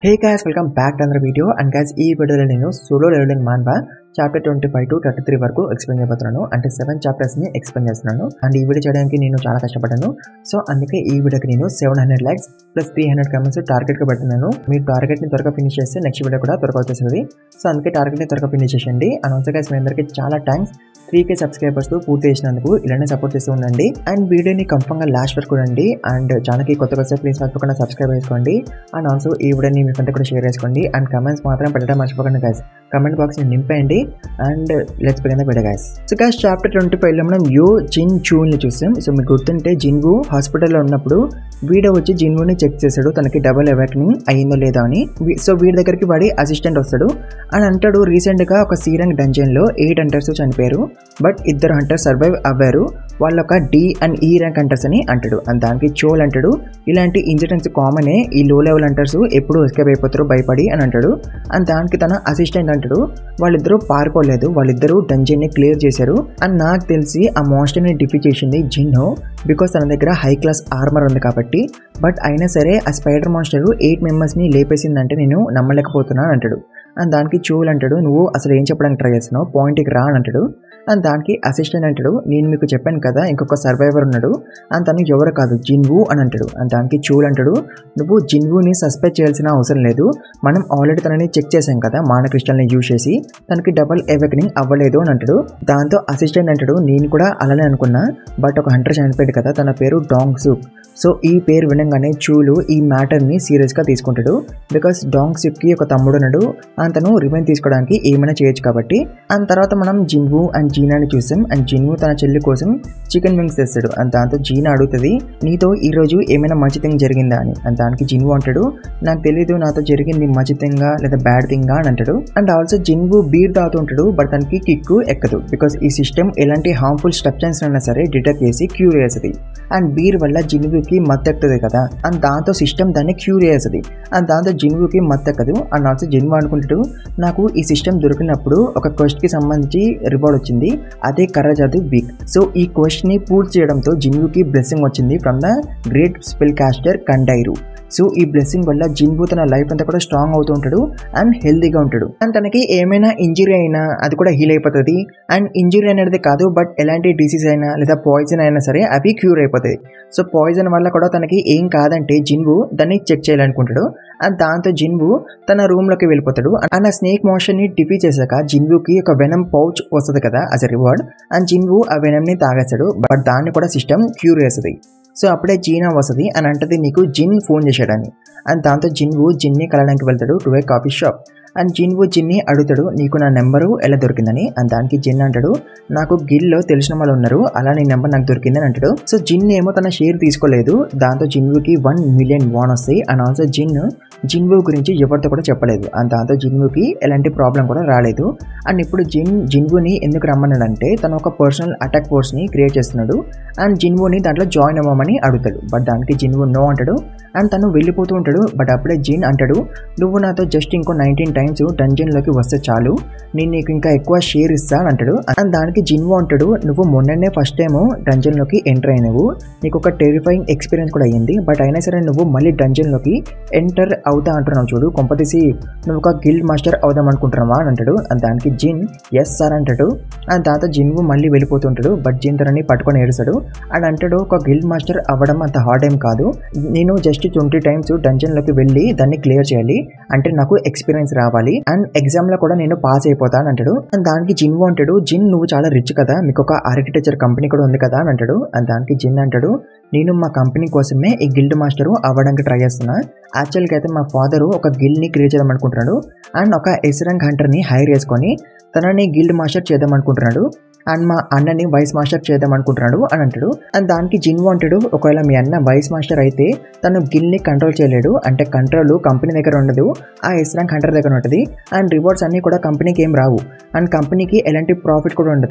hey guys welcome back to another video and guys ఈ వీడియోలో నేను solo leveling manhwa chapter twenty five to thirty three వరకు explain చేయబోతున్నాను అంటే seven చాప్టర్స్ని ఎక్స్ప్లెయిన్ చేస్తున్నాను అండ్ ఈ వీడియో చేయడానికి నేను చాలా కష్టపడ్డాను సో అందుకే ఈ వీడియోకి నేను seven hundred likes plus three hundred comments టార్గెట్గా పెడుతున్నాను మీ టార్గెట్ని త్వరగా ఫినిష్ చేస్తే నెక్స్ట్ వీడియో కూడా త్వరగా వచ్చేసింది సో అందుకే టార్గెట్ని త్వరగా ఫినిష్ చేసేయండి అండ్ ఆల్సో గైస్ మీ అందరికీ చాలా థ్యాంక్స్ త్రీ కే సబ్స్క్రైబర్స్ పూర్తి చేసినందుకు ఇలానే సపోర్ట్ చేస్తూ ఉండండి అండ్ వీడియోని కంఫర్మ్గా లాస్ట్ వరకు చూడండి అండ్ ఛానల్కి కొత్తగా వస్తే ప్లీజ్ మర్చిపోకుండా సబ్స్క్రైబ్ చేసుకోండి అండ్ ఆల్సో ఈ వీడియోని మీ ఫ్రెండ్ కూడా షేర్ చేసుకోండి అండ్ కమెంట్స్ మాత్రం పెట్టడం మర్చిపోకండి గైస్ కమెంట్ బాక్స్ని నింపేయండి and let's begin the video guys so guys chapter twenty ఫైవ్లో మనం యో జిన్ చూని చూసాం సో మీకు గుర్తుంటే జిన్వు హాస్పిటల్లో ఉన్నప్పుడు వీడ వచ్చి జిన్వుని చెక్ చేశాడు తనకి డబుల్ అవాక్నింగ్ అయ్యిందో లేదో అని వీ- సో వీడి దగ్గరికి వాడి అసిస్టెంట్ వస్తాడు అని అంటాడు రీసెంట్గా ఒక సీరంగ్ డంజన్లో ఎయిట్ హంటర్స్ చనిపోయారు బట్ ఇద్దరు హంటర్స్ సర్వైవ్ అవ్వారు వాళ్ళ ఒక D and E rank hunters అని అంటాడు అండ్ దానికి చోల్ అంటాడు ఇలాంటి ఇన్సిడెంట్స్ కామనే ఈ లో లెవెల్ హంటర్స్ ఎప్పుడు ఎస్కేప్ అయిపోతారు భయపడి అని అంటాడు అండ్ దానికి తన అసిస్టెంట్ అంటాడు వాళ్ళిద్దరూ పారిపోలేదు వాళ్ళిద్దరూ డంజన్ని క్లియర్ చేశారు అండ్ నాకు తెలిసి ఆ మాన్స్టర్ని డిఫీట్ చేసింది జిన్నో బికాస్ తన దగ్గర హై క్లాస్ ఆర్మర్ ఉంది కాబట్టి బట్ అయినా సరే ఆ స్పైడర్ మాన్స్టర్ ఎయిట్ మెంబర్స్ని లేపేసిందంటే నేను నమ్మలేకపోతున్నాను అంటాడు అండ్ దానికి చూల్ అంటాడు నువ్వు అసలు ఏం చెప్పడానికి ట్రై చేస్తున్నావు పాయింట్కి రా అని అంటాడు అండ్ దానికి అసిస్టెంట్ అంటాడు నేను మీకు చెప్పాను కదా ఇంకొక సర్వైవర్ ఉన్నాడు అండ్ తను ఎవరు కాదు జిన్వు అని అంటాడు అండ్ దానికి చూల్ అంటాడు నువ్వు జిన్వుని సస్పెక్ట్ చేయాల్సిన అవసరం లేదు మనం ఆల్రెడీ తనని చెక్ చేసాం కదా మాన క్రిస్టల్ని యూజ్ చేసి తనకి డబల్ ఎవెకనింగ్ అవ్వలేదు అని అంటాడు దాంతో అసిస్టెంట్ అంటాడు నేను కూడా అలానే అనుకున్నా బట్ ఒక హంటర్ చనిపోయాడు కదా తన పేరు డాంగ్ సూప్ సో ఈ పేరు వినగానే చూలు ఈ మ్యాటర్ని సీరియస్గా తీసుకుంటాడు బికాస్ డాంగ్ సిప్కి ఒక తమ్ముడు ఉన్నాడు అండ్ తను రివెంజ్ తీసుకోవడానికి ఏమైనా చేయొచ్చు కాబట్టి అండ్ తర్వాత మనం జిన్వు అండ్ జీనాని చూసాం అండ్ జిన్వు తన చెల్లి కోసం చికెన్ వింగ్స్ తెస్తాడు అండ్ దాంతో జీనా అడుగుతుంది నీతో ఈ రోజు ఏమైనా మంచి థింగ్ జరిగిందా అని అండ్ దానికి జిన్వు అంటాడు నాకు తెలీదు నాతో జరిగింది మంచి థింగా లేదా బ్యాడ్ థింగా అని అంటాడు అండ్ ఆల్సో జిన్వు బీర్ తాగుతూ ఉంటాడు బట్ తనకి కిక్కు ఎక్కదు బికాస్ ఈ సిస్టమ్ ఎలాంటి హార్మ్ఫుల్ స్ట్రక్చర్స్ అయినా సరే డిటెక్ట్ చేసి క్యూర్ చేస్తుంది అండ్ బీర్ వల్ల జిన్వుకి మత్తెక్కుతుంది కదా అండ్ దాంతో సిస్టమ్ దాన్ని క్యూర్ చేస్తుంది అండ్ దాంతో జిన్వుకి మత్తెక్కదు అండ్ ఆల్సో జిన్వు అనుకుంటాడు నాకు ఈ సిస్టమ్ దొరికినప్పుడు ఒక క్వెస్ట్కి సంబంధించి రివార్డ్ వచ్చింది అదే కర్రజాదు వీక్ సో ఈ క్వెస్ట్ని పూర్తి చేయడంతో జిన్వుకి బ్లెస్సింగ్ వచ్చింది from the great spell caster Kandiaru so ఈ బ్లెస్సింగ్ వల్ల జిన్వు తన లైఫ్ అంతా కూడా స్ట్రాంగ్ అవుతూ ఉంటాడు అండ్ హెల్తీగా ఉంటాడు అండ్ తనకి ఏమైనా ఇంజరీ అయినా అది కూడా హీల్ అయిపోతుంది అండ్ ఇంజరీ అనేది కాదు బట్ ఎలాంటి డిసీజ్ అయినా లేదా పాయిజన్ అయినా సరే అవి క్యూర్ అయిపోతాయి సో పాయిజన్ వల్ల కూడా తనకి ఏం కాదంటే జిన్వు దాన్ని చెక్ చేయాలనుకుంటాడు అండ్ దాంతో జిన్వు తన రూమ్ లోకి వెళ్ళిపోతాడు అండ్ ఆ స్నేక్ మోషన్ ని డిఫీ చేశాక జిన్వుకి ఒక వెనం పౌచ్ వస్తుంది కదా as a reward and Jinwoo ఆ వెనం ని తాగేస్తాడు బట్ దాన్ని కూడా సిస్టమ్ క్యూర్ చేస్తుంది సో అప్పుడే జీనా వస్తుంది అని అంటది నీకు జిన్ ఫోన్ చేశాడని అండ్ దాంతో జిన్వు జిన్ని కలడానికి వెళ్తాడు to a coffee shop and Jinwoo జిన్ని అడుగుతాడు నీకు నా నెంబరు ఎలా దొరికిందని అండ్ దానికి జిన్ అంటాడు నాకు గిల్లో తెలిసిన వాళ్ళు ఉన్నారు అలా నీ నెంబర్ నాకు దొరికిందని అంటాడు సో జిన్ ఏమో తన షేర్ తీసుకోలేదు దాంతో జిన్వుకి వన్ మిలియన్ వాన్ వస్తాయి అండ్ ఆల్సో జిన్ జిన్వు గురించి ఎవరితో కూడా చెప్పలేదు అండ్ దాంతో జిన్వుకి ఎలాంటి ప్రాబ్లం కూడా రాలేదు అండ్ ఇప్పుడు జిన్ జిన్వుని ఎందుకు రమ్మన్నాడంటే తను ఒక పర్సనల్ అటాక్ ఫోర్స్ని క్రియేట్ చేస్తున్నాడు అండ్ జిన్వుని దాంట్లో జాయిన్ అవ్వమని అడుగుతాడు బట్ దానికి జిన్వు నో అంటాడు అండ్ తను వెళ్ళిపోతూ ఉంటాడు బట్ అప్పుడే జిన్ అంటాడు నువ్వు నాతో జస్ట్ ఇంకో నైన్టీన్ టైమ్స్ డంజన్లోకి వస్తే చాలు నేను నీకు ఇంకా ఎక్కువ షేర్ ఇస్తా అని అంటాడు అండ్ దానికి జిన్వు అంటాడు నువ్వు మొన్ననే ఫస్ట్ టైం డంజన్లోకి ఎంటర్ అయినవు నీకు ఒక టెరిఫైయింగ్ ఎక్స్పీరియన్స్ కూడా అయ్యింది బట్ అయినా సరే నువ్వు మళ్ళీ డంజన్లోకి ఎంటర్ అవుతా అంటున్నావు చూడు కొంపతీసి నువ్వు ఒక గిల్డ్ మాస్టర్ అవుదాం అనుకుంటున్నావా అని అంటాడు అండ్ దానికి జిన్ ఎస్ సార్ అంటాడు అండ్ దాంతో జిన్వు మళ్ళీ వెళ్ళిపోతుంటాడు బట్ జిన్ తనని పట్టుకొని ఏడుస్తాడు అండ్ అంటాడు ఒక గిల్డ్ మాస్టర్ అవ్వడం అంత హార్డ్ ఏం కాదు నేను జస్ట్ ట్వంటీ టైమ్స్ డంజన్లోకి వెళ్ళి దాన్ని క్లియర్ చేయాలి అంటే నాకు ఎక్స్పీరియన్స్ రావాలి అండ్ ఎగ్జామ్ లో కూడా నేను పాస్ అయిపోతా అని అంటాడు అండ్ దానికి జిన్వు అంటాడు జిన్ నువ్వు చాలా రిచ్ కదా మీకు ఒక ఆర్కిటెక్చర్ కంపెనీ కూడా ఉంది కదా అని అంటాడు అండ్ దానికి జిన్ అంటాడు నేను మా కంపెనీ కోసమే ఈ గిల్డ్ మాస్టర్ అవ్వడానికి ట్రై చేస్తున్నా యాక్చువల్గా అయితే మా ఫాదరు ఒక గిల్డ్ని క్రియేట్ చేద్దాం అనుకుంటున్నాడు అండ్ ఒక ఎస్రంగ్ హంటర్ని హైర్ చేసుకొని తనని గిల్డ్ మాస్టర్ చేద్దాం అనుకుంటున్నాడు అండ్ మా అన్నని వైస్ మాస్టర్ చేద్దాం అనుకుంటున్నాడు అని అంటాడు అండ్ దానికి జిన్వు అంటాడు ఒకవేళ మీ అన్న వైస్ మాస్టర్ అయితే తను గిల్ని కంట్రోల్ చేయలేడు అంటే కంట్రోల్ కంపెనీ దగ్గర ఉండదు ఆ ఎస్రాంక్ హంటర్ దగ్గర ఉంటుంది అండ్ రివార్డ్స్ అన్నీ కూడా కంపెనీకి ఏం రావు అండ్ కంపెనీకి ఎలాంటి ప్రాఫిట్ కూడా ఉండదు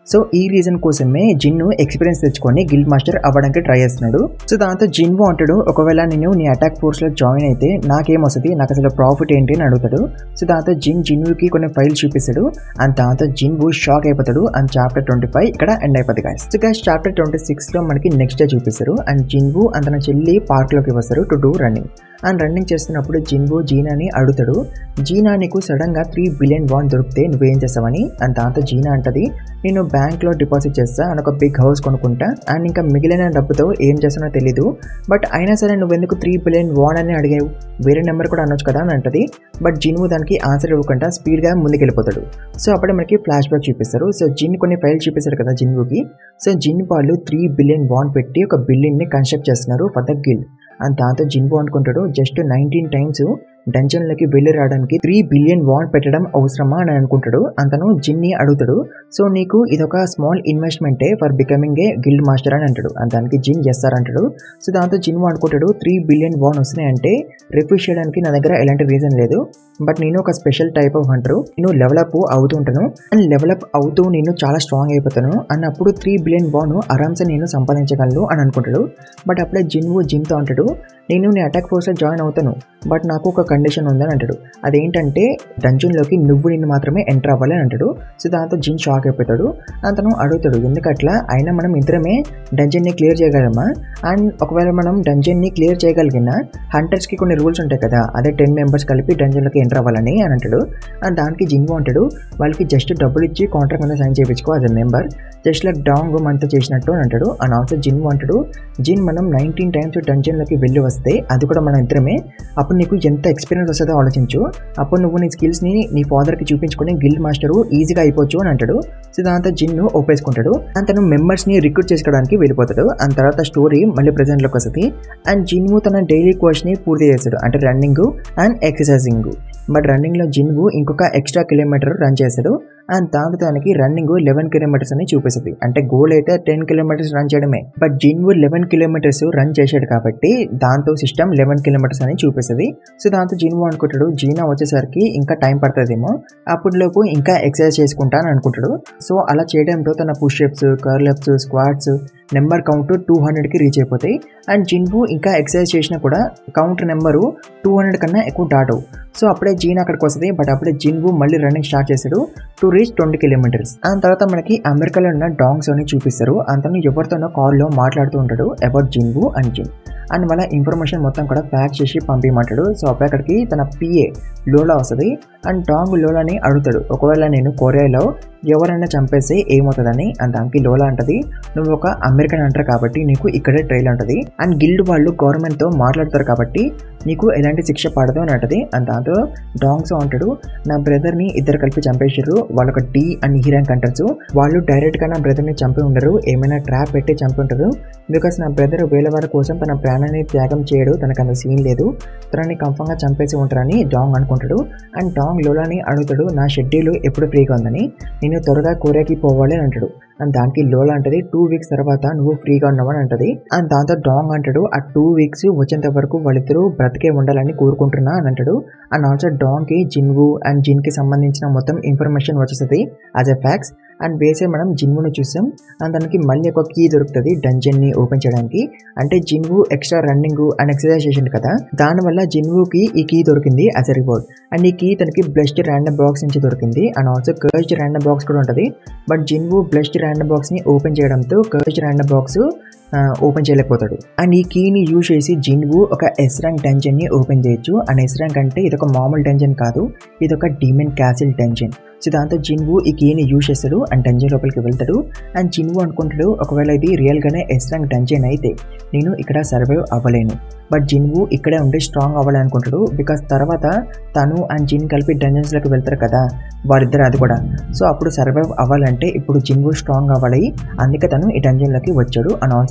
సో ఈ రీజన్ కోసమే జిన్ను ఎక్స్పీరియన్స్ తెచ్చుకొని గిల్డ్ మాస్టర్ అవ్వడానికి ట్రై చేస్తున్నాడు సో దాంతో జిన్వు అంటాడు ఒకవేళ నేను నీ అటాక్ ఫోర్స్ లో జాయిన్ అయితే నాకేం వస్తుంది నాకు అసలు ప్రాఫిట్ ఏంటి అని అడుగుతాడు సో దాంతో జిన్ జిన్వుకి కొన్ని ఫైల్స్ చూపిస్తాడు అండ్ దాంతో జిన్వు షాక్ అయిపోతాడు అండ్ చాప్టర్ ట్వంటీ ఫైవ్ ఇక్కడ ఎండ్ అయిపోతుంది guys so guys chapter twenty six లో మనకి నెక్స్ట్ డే చూపిస్తారు అండ్ జిన్వు అండ్ తన చెల్లి పార్క్ లోకి వస్తారు to do running and running చేస్తున్నప్పుడు జిన్వు జీనాని అడుగుతాడు జీనా నీకు సడన్ గా త్రీ బిలియన్ బాండ్ దొరికితే నువ్వేం చేస్తావని అండ్ దాంతో జీనా అంటది నేను బ్యాంక్ లో డిపాజిట్ చేస్తా అండ్ ఒక బిగ్ హౌస్ కొనుక్కుంటా అండ్ ఇంకా మిగిలిన డబ్బుతో ఏం చేస్తానో తెలీదు బట్ అయినా సరే నువ్వెందుకు త్రీ బిలియన్ బాండ్ అని అడిగావు వేరే నెంబర్ కూడా అనొచ్చు కదా అని అంటది బట్ జిన్వు దానికి ఆన్సర్ ఇవ్వకుండా స్పీడ్ గా ముందుకెళ్ళిపోతాడు సో అప్పుడే మనకి ఫ్లాష్ బ్యాక్ చూపిస్తారు సో జిన్ కొన్ని ఫైల్ చూపిస్తారు కదా జిన్వుకి సో జిన్ వాళ్ళు త్రీ బిలియన్ బాండ్ పెట్టి ఒక బిల్డింగ్ ని కన్స్ట్రక్ట్ చేస్తున్నారు ఫర్ ద గిల్ అండ్ దాంతో జిన్వు అనుకుంటాడు జస్ట్ నైన్టీన్ టైమ్స్ డంజన్లకి వెళ్ళి రావడానికి త్రీ బిలియన్ వాండ్ పెట్టడం అవసరమా అని అనుకుంటాడు అంతను జిన్ని అడుగుతాడు సో నీకు ఇదొక స్మాల్ ఇన్వెస్ట్మెంటే for becoming a guild master అని అంటాడు అండ్ దానికి జిన్ చేస్తారంటాడు సో దాంతో జిన్ అనుకుంటాడు త్రీ బిలియన్ వాన్ వస్తున్నాయంటే రిఫ్యూజ్ చేయడానికి నా దగ్గర ఎలాంటి రీజన్ లేదు బట్ నేను ఒక స్పెషల్ టైప్ ఆఫ్ హంటర్ నేను లెవలప్ అవుతుంటాను అండ్ లెవలప్ అవుతూ నేను చాలా స్ట్రాంగ్ అయిపోతాను అండ్ అప్పుడు త్రీ బిలియన్ బాన్ ఆరామ్సే నేను సంపాదించగలను అని అనుకుంటాడు బట్ అప్పుడే జిన్వు జిన్తో అంటాడు నేను నీ అటాక్ ఫోర్స్లో జాయిన్ అవుతాను బట్ నాకు ఒక కండిషన్ ఉందని అంటాడు అదేంటంటే డంజన్లోకి నువ్వు నిన్ను మాత్రమే ఎంటర్ అవ్వాలి అని అంటాడు సో దాంతో జిన్ షాక్ అయిపోతాడు అతను అడుగుతాడు ఎందుకట్లా అయినా మనం ఇద్దరమే డంజన్ని క్లియర్ చేయగలమా అండ్ ఒకవేళ మనం డంజన్ని క్లియర్ చేయగలిగిన హంటర్స్కి కొన్ని రూల్స్ ఉంటాయి కదా అదే టెన్ మెంబర్స్ కలిపి డంజన్లోకి ఎంటర్ అవ్వాలని అని అంటాడు అండ్ దానికి జిన్వు అంటాడు వాళ్ళకి జస్ట్ డబ్బులు ఇచ్చి కాంట్రాక్ట్ మీద సైన్ చేయించుకో as a member just like Dong మనతో చేసినట్టు అని అంటాడు అండ్ ఆల్సో జిన్ అంటాడు జిన్ మనం నైన్టీన్ టైమ్స్ డంజన్లోకి వెళ్ళి వస్తే అది కూడా మన ఇద్దరమే అప్పుడు నీకు ఎంత ఎక్స్పీరియన్స్ వస్తుందో ఆలోచించు అప్పుడు నువ్వు నీ స్కిల్స్ని నీ ఫాదర్కి చూపించుకొని గిల్డ్ మాస్టరు ఈజీగా అయిపోవచ్చు అని అంటాడు సో దాంతో జిన్ను ఒప్పేసుకుంటాడు అండ్ తను మెంబర్స్ని రిక్రూట్ చేసుకోవడానికి వెళ్ళిపోతాడు అండ్ తర్వాత స్టోరీ మళ్ళీ ప్రెసెంట్లోకి వస్తుంది అండ్ జిన్ము తన డైలీ కోర్స్ని పూర్తి చేస్తాడు అంటే రన్నింగ్ అండ్ ఎక్సర్సైజింగ్ బట్ రన్నింగ్లో జిన్వు ఇంకొక ఎక్స్ట్రా కిలోమీటర్ రన్ చేస్తాడు అండ్ దాంతో దానికి రన్నింగ్ లెవెన్ కిలోమీటర్స్ అని చూపిస్తుంది అంటే గోల్ అయితే టెన్ కిలోమీటర్స్ రన్ చేయడమే but Jinwoo eleven kilometers run చేశాడు కాబట్టి దాంతో సిస్టమ్ లెవెన్ కిలోమీటర్స్ అని చూపిస్తుంది సో దాంతో జిన్వు అనుకుంటాడు జీనా వచ్చేసరికి ఇంకా టైం పడుతుందేమో అప్పటిలోపు ఇంకా ఎక్సర్సైజ్ చేసుకుంటా అని అనుకుంటాడు సో అలా చేయడంతో తన pushups curlups squats number count two హండ్రెడ్కి రీచ్ అయిపోతాయి అండ్ జిన్వు ఇంకా ఎక్సర్సైజ్ చేసినా కూడా కౌంట్ నెంబరు టూ హండ్రెడ్ కన్నా ఎక్కువ దాటవు సో అప్పుడే జీన్ అక్కడికి వస్తుంది బట్ అప్పుడే జిన్వు మళ్ళీ రన్నింగ్ స్టార్ట్ చేశాడు టు రీచ్ ట్వంటీ కిలోమీటర్స్ ఆ తర్వాత మనకి అమెరికాలో ఉన్న డాంగ్స్ అని చూపిస్తారు అతను ఎవరితోనో కాల్లో మాట్లాడుతూ ఉంటాడు about Jinwoo and Jin and వాళ్ళ ఇన్ఫర్మేషన్ మొత్తం కూడా ప్యాక్ చేసి పంపించమంటాడు సో అప్పుడు అక్కడికి తన పిఏ లోలా వస్తుంది అండ్ డాంగ్ లోలాని అడుగుతాడు ఒకవేళ నేను కొరియాలో ఎవరైనా చంపేస్తే ఏమవుతుందని అండ్ దానికి లోలా అంటది నువ్వు ఒక అమెరికన్ అంటారు కాబట్టి నీకు ఇక్కడే ట్రైల్ ఉంటుంది అండ్ గిల్డ్ వాళ్ళు గవర్నమెంట్తో మాట్లాడతారు కాబట్టి నీకు ఎలాంటి శిక్ష పడదు అని అంటది అండ్ దాంతో డాంగ్స్ అంటాడు నా బ్రదర్ని ఇద్దరు కలిపి చంపేసారు వాళ్ళు ఒక డి అండ్ హీరాంక్ అంటారు వాళ్ళు డైరెక్ట్గా నా బ్రదర్ని చంపి ఉండరు ఏమైనా ట్రాప్ పెట్టి చంపి ఉంటారు బికాస్ నా బ్రదర్ వేల వారి కోసం తన ప్రాణాన్ని త్యాగం చేయడు తనకు అంత సీన్ లేదు తనని కంఫర్మ్గా చంపేసి ఉంటారని డాంగ్ అనుకుంటాడు అండ్ డాంగ్ లోలాని అడుగుతాడు నా షెడ్యూల్ ఎప్పుడు ఫ్రీగా ఉందని నేను త్వరగా కోరియాకి పోవాలి అని అంటాడు అండ్ దానికి లోలా అంటది టూ వీక్స్ తర్వాత నువ్వు ఫ్రీగా ఉన్నావు అని అంటది అండ్ దాంతో డాంగ్ అంటాడు ఆ టూ వీక్స్ వచ్చేంత వరకు వాళ్ళిద్దరూ బ్రతికే ఉండాలని కోరుకుంటున్నా అని అంటాడు అండ్ ఆల్సో డాంగ్కి జిన్వు అండ్ జిన్కి సంబంధించిన మొత్తం ఇన్ఫర్మేషన్ వచ్చేస్తుంది యాజ్ ఎ ఫ్యాక్స్ అండ్ వేసే మనం జిన్వుని చూసాం అండ్ దానికి మళ్ళీ ఒక కీ దొరుకుతుంది డంజన్ని ఓపెన్ చేయడానికి అంటే Jinwoo extra running and exercise చేసిండు కదా దానివల్ల జిన్వుకి ఈ కీ దొరికింది యాజ్ ఎ రివార్డ్ అండ్ ఈ కీ తనకి బ్లెస్డ్ ర్యాండమ్ బాక్స్ నుంచి దొరికింది and also cursed random box కూడా ఉంటుంది బట్ జిన్వు బ్లెస్డ్ ర్యాండమ్ బాక్స్ని ఓపెన్ చేయడంతో కర్జ్డ్ ర్యాండమ్ బాక్స్ ఓపెన్ చేయలేకపోతాడు అండ్ ఈ కీని యూజ్ చేసి జిన్వు ఒక ఎస్ ర్యాంక్ డెంజన్ని ఓపెన్ చేయొచ్చు అండ్ ఎస్ ర్యాంక్ అంటే ఇది ఒక మామూలు డెంజన్ కాదు ఇది ఒక డీమెన్ క్యాసిల్ డెంజన్ సో దాంతో జిన్వు ఈ కీని యూజ్ చేస్తాడు అండ్ డంజన్ లోపలికి వెళ్తాడు అండ్ జిన్వు అనుకుంటాడు ఒకవేళ ఇది రియల్గానే ఎస్ ర్యాంక్ డంజన్ అయితే నేను ఇక్కడ సర్వైవ్ అవ్వలేను బట్ జిన్వు ఇక్కడే ఉండి స్ట్రాంగ్ అవ్వాలనుకుంటాడు బికాస్ తర్వాత తను అండ్ జిన్ కలిపి డంజన్స్లోకి వెళ్తారు కదా వారిద్దరు అది కూడా సో అప్పుడు సర్వైవ్ అవ్వాలంటే ఇప్పుడు జిన్వు స్ట్రాంగ్ అవ్వాలి అందుకే తను ఈ డంజన్లోకి వచ్చాడు అండ్ ఆల్సో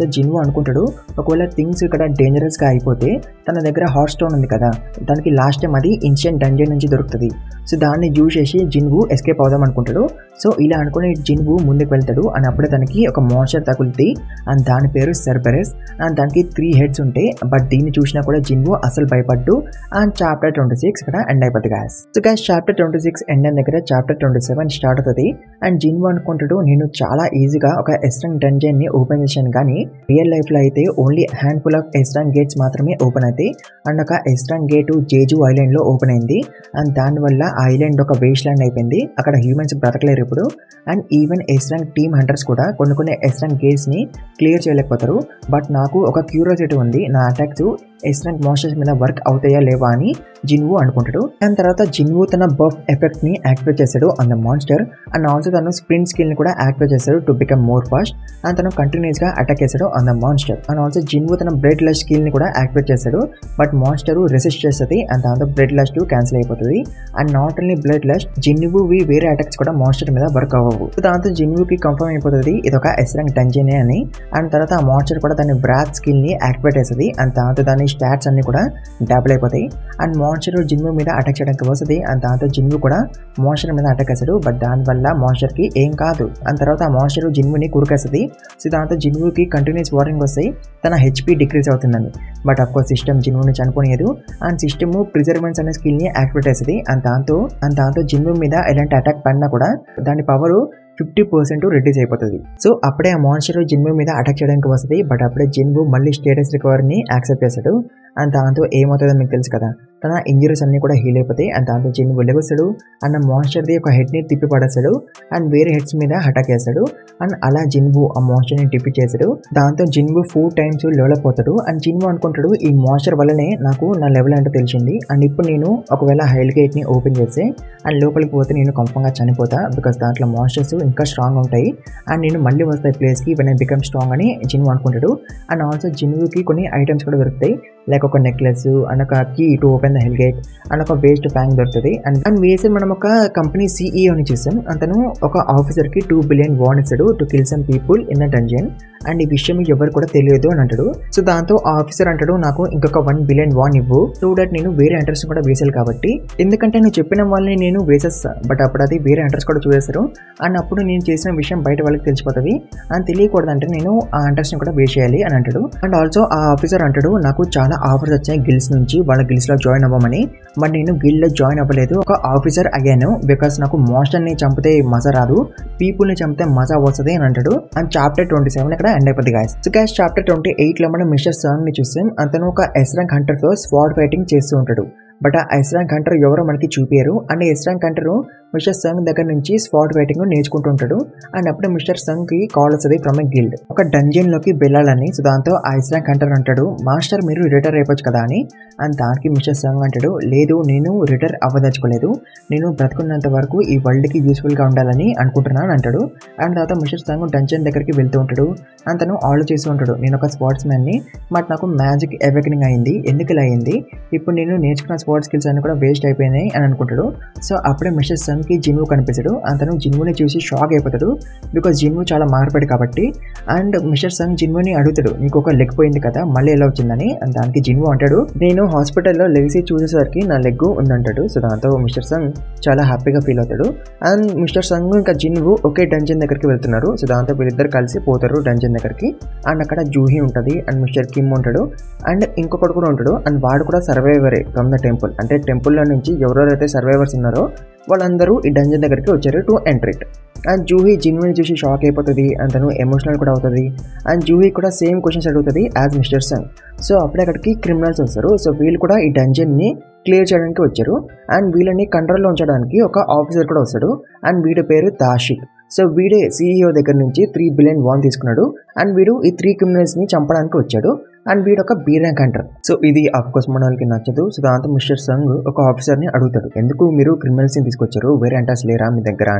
జిన్వు అనుకుంటాడు ఒకవేళ థింగ్స్ ఇక్కడ డేంజరస్గా అయిపోతే తన దగ్గర హాట్ స్టోన్ ఉంది కదా దానికి లాస్ట్ టైం అది ఇన్షియన్ డంజన్ నుంచి దొరుకుతుంది సో దాన్ని యూజ్ చేసి జిన్వు ఎస్కేప్ అవుదాం అనుకుంటాడు సో ఇలా అనుకుని జిన్వు ముందుకు వెళ్తాడు అండ్ అప్పుడే తనకి ఒక మోన్స్టర్ తగులుతుంది అండ్ దాని పేరు సెర్బెరెస్ అండ్ దానికి త్రీ హెడ్స్ ఉంటాయి బట్ దీన్ని చూసినా కూడా జిన్వు అసలు భయపడ్డు అండ్ చాప్టర్ ట్వంటీ సిక్స్ ఇక్కడ ఎండ్ అయిపోతుంది guys so guys chapter twenty six end అయిన దగ్గర చాప్టర్ ట్వంటీ సెవెన్ స్టార్ట్ అవుతుంది అండ్ జిన్వు అనుకుంటాడు నేను చాలా ఈజీగా ఒక ఎస్ట్రంగ్ డంజన్ ని ఓపెన్ చేశాను కానీ రియల్ లైఫ్ లో అయితే only handful of strong gates మాత్రమే ఓపెన్ అవుతాయి అండ్ ఒక ఎస్ట్రాంగ్ గేట్ జేజు ఐలాండ్ లో ఓపెన్ అయింది అండ్ దానివల్ల ఆ ఐలాండ్ ఒక వేస్ట్ ల్యాండ్ అయిపోయింది అక్కడ హ్యూమన్స్ బ్రతకలేరు ఇప్పుడు and even strong team hunters కూడా కొన్ని కొన్ని ఎస్ట్రాంగ్ గేట్స్ ని క్లియర్ చేయలేకపోతారు బట్ నాకు ఒక క్యూరియాసిటీ ఉంది నా అటాక్స్ ఎస్ట్రాంగ్ మాన్స్టర్స్ మీద వర్క్ అవుతాయా లేవా అని జిన్వు అనుకుంటాడు దాని తర్వాత జిన్వు తన బఫ్ ఎఫెక్ట్ ని యాక్టివేట్ చేశాడు on the monster and also తను స్ప్రింట్ స్కిల్ ని కూడా యాక్టివేట్ చేశాడు to become more fast and తను కంటిన్యూస్ గా అటాక్ చేశాడు on the monster and also Jinwoo తన బ్రెడ్ లష్ స్కిల్ ని కూడా యాక్టివేట్ చేశాడు బట్ మాన్స్టర్ రెసిస్ట్ చేస్తుంది అండ్ దాంతో బ్రెడ్ లస్ట్ క్యాన్సిల్ అయిపోతుంది and not only bloodlust జిన్వువి వేరే అటాక్స్ కూడా మాన్స్టర్ మీద వర్క్ అవ్వవు సో దాంతో జిన్వుకి కన్ఫర్మ్ అయిపోతుంది ఇది ఒక ఎస్రంగ్ డంజనే అని అండ్ తర్వాత ఆ మాన్స్టర్ కూడా దాని బ్రాత్ స్కిల్ ని యాక్టివేట్ చేస్తుంది అండ్ దాంతో దాని స్టాట్స్ అన్ని కూడా డబుల్ అయిపోతాయి అండ్ మాన్స్టర్ జిన్వు మీద అటాక్ చేయడానికి వస్తుంది అండ్ దాంతో జిన్వు కూడా మాన్స్టర్ మీద అటాక్ చేస్తాడు బట్ దానివల్ల మాన్స్టర్ కి ఏం కాదు అండ్ తర్వాత ఆ మాన్స్టర్ జిన్వుని కురికేస్తుంది సో దాంతో జిన్వుకి కంటిన్యూస్ వార్నింగ్ వస్తాయి తన హెచ్పి డిక్రీజ్ అవుతుందని బట్ అఫ్ కోర్స్ సిస్టమ్ జిన్వుని చనిపోలేదు అండ్ సిస్టమ్ ప్రిజర్వెన్స్ అనే స్కిల్ ని యాక్టివేట్ చేస్తుంది అండ్ దాంతో అండ్ దాంతో జిన్వు మీద ఎలాంటి అటాక్ పడినా కూడా దాని పవర్ ఫిఫ్టీ పర్సెంట్ రెడ్యూస్ అయిపోతుంది సో అప్పుడే ఆ మాన్స్టర్ జిన్వు మీద అటాక్ చేయడానికి వస్తుంది బట్ అప్పుడే జిన్వు మళ్ళీ స్టేటస్ రికవరీని యాక్సెప్ట్ చేస్తాడు అండ్ దాంతో ఏమవుతుందో మీకు తెలుసు కదా తన ఇంజరీస్ అన్ని కూడా హీల్ అయిపోతాయి అండ్ దాంతో జిన్వు లెగొస్తాడు అండ్ ఆ మాన్స్టర్ది ఒక హెడ్ని తిప్పి పడేస్తాడు అండ్ వేరే హెడ్స్ మీద అటాక్ చేస్తాడు అండ్ అలా జిన్వు ఆ మాన్స్టర్ని టిప్పి చేస్తాడు దాంతో జిన్వు ఫోర్ టైమ్స్ డెవలప్ అవుతాడు అండ్ జిన్వు అనుకుంటాడు ఈ మాన్స్టర్ వల్లనే నాకు నా లెవెల్ ఏంటో తెలిసింది అండ్ ఇప్పుడు నేను ఒకవేళ హైల్ గేట్ని ఓపెన్ చేస్తే అండ్ లోపలికి పోతే నేను కంఫర్మ్గా చనిపోతా బికాస్ దాంట్లో మాన్స్టర్స్ ఇంకా స్ట్రాంగ్ ఉంటాయి అండ్ నేను మళ్ళీ వస్తాయి ప్లేస్కి వెన్ ఐ బికమ్ స్ట్రాంగ్ అని జిన్వు అనుకుంటాడు అండ్ ఆల్సో జిన్వుకి కొన్ని ఐటమ్స్ కూడా దొరుకుతాయి లైక్ ఒక నెక్లెస్ అండ్ ఒక key to open the hell gate and ఒక వేస్ట్ బ్యాంక్ దొరుకుతుంది అండ్ అండ్ వేసి మనం ఒక కంపెనీ సీఈఓని చూసాం అతను ఒక ఆఫీసర్కి టూ బిలియన్ వాన్ ఇస్తాడు to kill some people in the dungeon and ఈ విషయం ఎవరు కూడా తెలియదు అని అంటాడు సో దాంతో ఆ ఆఫీసర్ అంటాడు నాకు ఇంకొక వన్ బిలియన్ వాన్ ఇవ్వు సో దట్ నేను వేరే అడ్రస్ కూడా వేసాను కాబట్టి ఎందుకంటే నువ్వు చెప్పిన వాళ్ళని నేను వేసేస్తా బట్ అప్పుడు అది వేరే అడ్రస్ కూడా చూసేస్తారు అండ్ అప్పుడు నేను చేసిన విషయం బయట వాళ్ళకి తెలిసిపోతుంది అని తెలియకూడదంటే నేను ఆ అడ్రస్ని కూడా వేసేయాలి అని అంటాడు అండ్ ఆల్సో ఆ ఆఫీసర్ అంటాడు నాకు చాలా ఆఫర్స్ వచ్చాయి గిల్స్ నుంచి వాళ్ళ గిల్స్ లో జాయిన్ అవ్వమని బట్ నేను గిల్ లో జాయిన్ అవ్వలేదు ఒక ఆఫీసర్ అయ్యాను బికాస్ నాకు మోస్టర్ ని చంపితే మజా రాదు పీపుల్ ని చంపితే మజా వస్తుంది అని అంటాడు అండ్ చాప్టర్ ట్వంటీ సెవెన్ ఇక్కడ ఎండ్ అయిపోతుంది guys so guys chapter twenty eight లో మనం మిస్టర్ సర్న్ ని చూస్తాం అతను ఒక ఎస్రంగ్ హంటర్ తో స్వాడ్ ఫైటింగ్ చేస్తూ ఉంటాడు బట్ ఆ ఎస్రాంక్ హంటర్ ఎవరో మనకి చూపారు and S rank hunter mister Sung దగ్గర నుంచి స్పాట్ వెయిటింగ్ నేర్చుకుంటూ ఉంటాడు అండ్ అప్పుడు మిస్టర్ సంగ్ కి కాల్ వస్తుంది ఫ్రమ్ ఎ గిల్డ్ ఒక డంజన్ లోకి వెళ్ళాలని సో దాంతో ఆ ఎస్రాంక్ హంటర్ అంటాడు మాస్టర్ మీరు రిటైర్ అయిపోవచ్చు కదా అని అండ్ దానికి మిస్టర్ సంగ్ అంటాడు లేదు నేను రిటైర్ అవ్వదలుచుకోలేదు నేను బ్రతుకున్నంత వరకు ఈ వరల్డ్ కి యూస్ఫుల్ గా ఉండాలని అనుకుంటున్నాను అంటాడు అండ్ తర్వాత మిస్టర్ సంగ్ డంజన్ దగ్గరికి వెళ్తూ ఉంటాడు అండ్ తను ఆలోచిస్తూ ఉంటాడు నేను ఒక స్పోర్ట్స్ మ్యాన్ ని బట్ నాకు మ్యాజిక్ అవేకనింగ్ అయింది ఎందుకు ఇలా అయింది ఇప్పుడు నేను నేర్చుకున్న స్పోర్ట్స్ స్కిల్స్ అన్ని కూడా వేస్ట్ అయిపోయినాయి అని అనుకుంటాడు సో అప్పుడే మిస్టర్ సంగ్ కి జిన్వు కనిపిస్తాడు అతను జిన్వుని చూసి షాక్ అయిపోతాడు బికాస్ జిన్వు చాలా మారిపోయాడు కాబట్టి అండ్ మిస్టర్ సంగ్ జిన్వుని అడుగుతాడు నీకు ఒక లెగ్ పోయింది కదా మళ్ళీ ఎలా వచ్చిందని అండ్ దానికి జిన్వు అంటాడు నేను హాస్పిటల్లో లెగిసి చూసేసరికి నా లెగ్ ఉందంటాడు సో దాంతో మిస్టర్ సంగ్ చాలా హ్యాపీగా ఫీల్ అవుతాడు అండ్ మిస్టర్ సంగ్ ఇంకా జిన్వు ఒకే డంజన్ దగ్గరికి వెళ్తున్నారు సో దాంతో వీళ్ళిద్దరు కలిసి పోతారు డంజన్ దగ్గరికి అండ్ అక్కడ జూహీ ఉంటుంది అండ్ మిస్టర్ కిమ్ ఉంటాడు అండ్ ఇంకొకటి కూడా ఉంటాడు అండ్ వాడు కూడా సర్వైవరే ఫ్రమ్ ద టెంపుల్ అంటే టెంపుల్లో నుంచి ఎవరెవరైతే సర్వైవర్స్ ఉన్నారో వాళ్ళందరూ ఈ డంజన్ దగ్గరికి వచ్చారు to enter it and Juhee జిన్విని చూసి షాక్ అయిపోతుంది అండ్ తను ఎమోషనల్ కూడా అవుతుంది అండ్ జూహీ కూడా సేమ్ క్వశ్చన్స్ అడుగుతుంది యాజ్ మిస్టర్ సంగ్ సో అప్పుడే అక్కడికి క్రిమినల్స్ వస్తారు సో వీళ్ళు కూడా ఈ డంజన్ని క్లియర్ చేయడానికి వచ్చారు అండ్ వీళ్ళని కంట్రోల్లో ఉంచడానికి ఒక ఆఫీసర్ కూడా వస్తాడు అండ్ వీడి పేరు దాషిక్ సో వీడే సీఈఓ దగ్గర నుంచి త్రీ బిలియన్ వాన్ తీసుకున్నాడు అండ్ వీడు ఈ త్రీ క్రిమినల్స్ని చంపడానికి వచ్చాడు అండ్ వీడు ఒక బీ ర్యాంక్ అంటారు సో ఇది కోర్స్ మన వాళ్ళకి నచ్చదు సో దాంతో మిస్టర్ సంగ్ ఒక ఆఫీసర్ని అడుగుతాడు ఎందుకు మీరు క్రిమినల్స్ని తీసుకొచ్చారు వేరే అంటర్స్ లేరా మీ దగ్గర అని